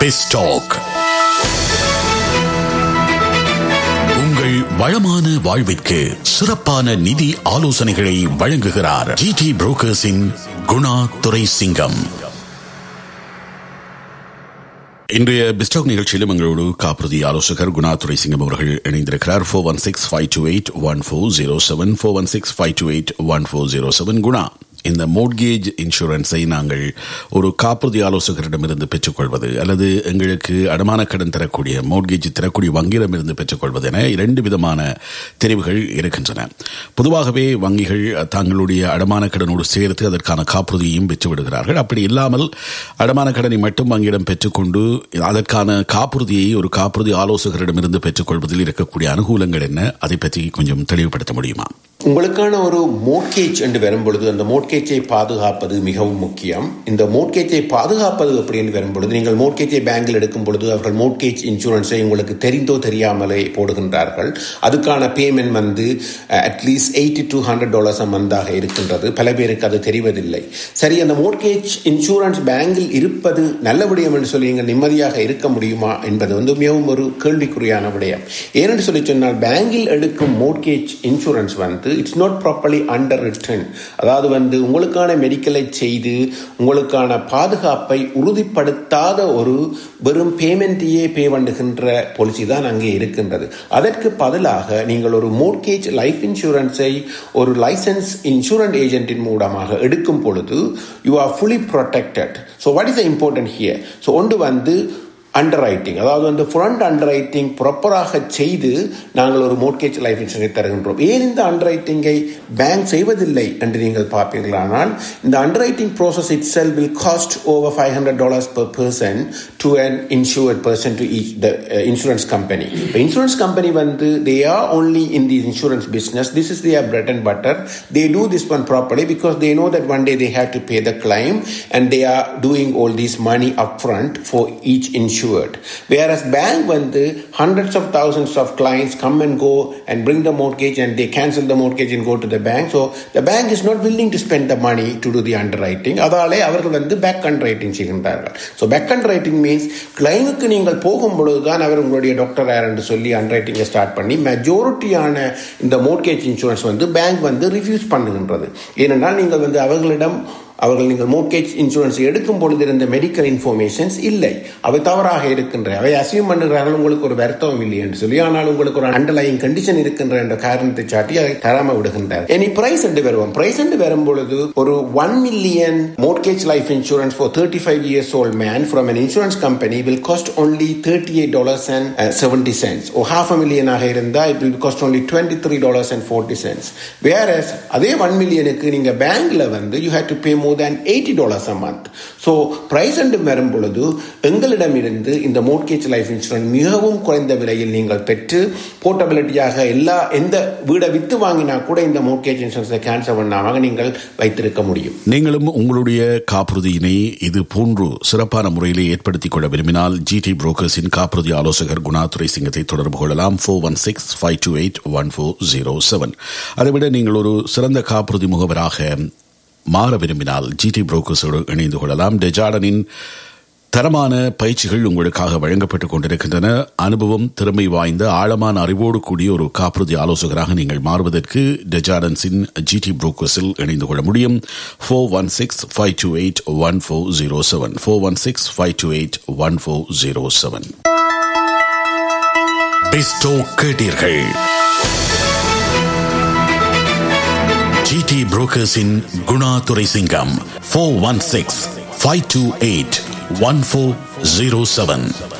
பெஸ்டாக் உங்கள் வளமான வாழ்விற்கு சிறப்பான நிதி ஆலோசனைகளை வழங்குகிறார் ஜிடி புரோக்கர்ஸின் குணா துரை சிங்கம் இன்றைய பிஸ்டாக் நிகழ்ச்சியிலும் எங்களோடு காப்புறுதி ஆலோசகர் குணாதுரை சிங்கம் அவர்கள் இணைந்திருக்கிறார் four one six five two eight one four zero seven four one six five two eight one four zero seven Guna இந்த மோட்கேஜ் இன்சூரன்ஸை நாங்கள் ஒரு காப்புறுதி ஆலோசகரிடமிருந்து பெற்றுக்கொள்வது அல்லது எங்களுக்கு அடமான கடன் தரக்கூடிய மோட்கேஜ் தரக்கூடிய வங்கியிடமிருந்து பெற்றுக்கொள்வது என இரண்டு விதமான தெரிவுகள் இருக்கின்றன பொதுவாகவே வங்கிகள் தங்களுடைய அடமான கடனோடு சேர்த்து அதற்கான காப்புறுதியையும் பெற்றுவிடுகிறார்கள் அப்படி இல்லாமல் அடமான கடனை மட்டும் வங்கியிடம் பெற்றுக்கொண்டு அதற்கான காப்புறுதியை ஒரு காப்புறுதி ஆலோசகரிடமிருந்து பெற்றுக்கொள்வதில் இருக்கக்கூடிய அனுகூலங்கள் என்ன அதை பற்றி கொஞ்சம் தெளிவுபடுத்த முடியுமா உங்களுக்கான ஒரு மோட்கேஜ் என்று வரும்பொழுது அந்த மோட்கேஜை பாதுகாப்பது மிகவும் முக்கியம் இந்த மோட்கேஜை பாதுகாப்பது அப்படின்னு வரும்பொழுது நீங்கள் மோட்கேஜை பேங்கில் எடுக்கும் பொழுது அவர்கள் மோட்கேஜ் இன்சூரன்ஸை உங்களுக்கு தெரிந்தோ தெரியாமலே போடுகின்றார்கள் அதுக்கான பேமெண்ட் வந்து at least eighty to hundred dollars மந்தாக இருக்கின்றது பல பேருக்கு அது தெரிவதில்லை சரி அந்த மோட்கேஜ் இன்சூரன்ஸ் பேங்கில் இருப்பது நல்ல விடயம் என்று சொல்லி நீங்கள் நிம்மதியாக இருக்க முடியுமா என்பது வந்து மிகவும் ஒரு கேள்விக்குறியான விடயம் ஏனென்று சொல்லி சொன்னால் பேங்கில் எடுக்கும் மோட்கேஜ் இன்சூரன்ஸ் வந்து it's not properly underwritten அதாவது வந்து உங்களுக்கான மெடிக்கலை செய்து உங்களுக்கான பாதுகாப்பை உறுதிப்படுத்தாத ஒரு வெறும் பேமெண்ட்டையே பே பண்ணுகின்ற பாலிசி தான் அங்கே இருக்கின்றது அதற்கு பதிலாக நீங்கள் ஒரு மோட்கேஜ் லைஃப் இன்சூரன்ஸை ஒரு லைசன்ஸ் இன்சூரன்ஸ் ஏஜென்ட்டின் மூலமாக எடுக்கும் பொழுது you are fully protected so what is the important here so ஒன்று வந்து அண்டர் ரைட்டிங் அதாவது வந்து ஃப்ரண்ட் அண்டர் ரைட்டிங் ப்ராப்பராக செய்து நாங்கள் ஒரு மோட்கேஜ் லைஃப் இன்சூரன்ஸ் தருகின்றோம் ஏன் இந்த அண்டர் ரைட்டிங்கை பேங்க் செய்வதில்லை என்று நீங்கள் பார்ப்பீர்களானால் இந்த underwriting process itself will cost over five hundred dollars per person to an insured person to each the insurance company இப்போ இன்சூரன்ஸ் கம்பெனி வந்து they are only in the insurance business this is their bread and butter they do this one properly because they know that one day they have to pay the claim and they are doing all these money up front for each insure insured. Whereas bank வந்து hundreds of thousands of clients come and go and bring the mortgage and they cancel the mortgage and go to the bank. So the bank is not willing to spend the money to do the underwriting. அதாலே அவர்கள் வந்து back underwriting செய்கின்றார்கள் so back underwriting means கிளைமுக்கு நீங்கள் போகும் பொழுதுதான் அவர் உங்களுடைய doctor யார் என்று சொல்லி அண்டர்ரைட்டிங்கை ஸ்டார்ட் பண்ணி மெஜாரிட்டியான இந்த மோட்கேஜ் இன்சூரன்ஸ் வந்து பேங்க் வந்து ரிஃப்யூஸ் பண்ணுகின்றது ஏனென்றால் நீங்கள் வந்து அவர்களிடம் அவர்கள் நீங்கள் மோட்கேஜ் இன்சூரன்ஸ் எடுக்கும் பொழுது இருந்த மெடிக்கல் இன்ஃபர்மேஷன்ஸ் இல்லை அவை தவறாக இருக்கின்ற அவை அசியூம் பண்ணுகிறார்கள் உங்களுக்கு ஒரு வருத்தம் இல்லை என்று சொல்லி ஆனால் உங்களுக்கு ஒரு அண்டர்லைங் கண்டிஷன் இருக்கின்ற என்ற காரணத்தை சாட்டி அதை தராம விடுகின்றார் இனி பிரைஸ் என்று வருவோம் பிரைஸ் என்று வரும் பொழுது ஒரு one million mortgage life insurance for thirty five years old man from an insurance company will cost only thirty eight dollars and seventy cents or half a மில்லியனாக இருந்தால் it will cost only twenty three dollars and forty cents வேற அதே one மில்லியனுக்கு நீங்க பேங்க்ல வந்து you have to pay more than eighty dollars a month so price அண்டு வரும் பொழுது எங்களிடமிருந்து இந்த மோட்கேஜ் லைஃப் இன்சூரன்ஸ் மிகவும் குறைந்த விலையில் நீங்கள் பெற்று போர்ட்டபிலிட்டியாக எல்லா எந்த வீடை வித்து வாங்கினா கூட இந்த மோட்கேஜ் இன்சூரன்ஸை கேன்சல் பண்ணாமல் நீங்கள் வைத்திருக்க முடியும் நீங்களும் உங்களுடைய காப்புறுதியினை இது போன்று சிறப்பான முறையிலே ஏற்படுத்திக் கொள்ள விரும்பினால் ஜிடி புரோக்கர்ஸின் காப்புறுதி ஆலோசகர் குணாதுரை சிங்கத்தை தொடர்பு கொள்ளலாம் four one six five two eight one four zero seven அதைவிட நீங்கள் ஒரு சிறந்த காப்புறுதி முகவராக மாற விரும்பினால் ஜிடி புரோக்கர்ஸோடு இணைந்து கொள்ளலாம் டெஜார்டனின் தரமான பயிற்சிகள் உங்களுக்காக வழங்கப்பட்டுக் கொண்டிருக்கின்றன அனுபவம் திறமை வாய்ந்த ஆழமான அறிவோடு கூடிய ஒரு காப்புறுதி ஆலோசகராக நீங்கள் மாறுவதற்கு டெஜார்டன்ஸின் ஜிடி புரோக்கர்ஸில் இணைந்து கொள்ள முடியும் four one six five two eight one four zero seven four one six five two eight one four zero seven பெஸ்டோ கேட்டீர்கள் ஜிடி புரோக்கர்ஸின் Guna Durai Singam four one six five two eight one four zero seven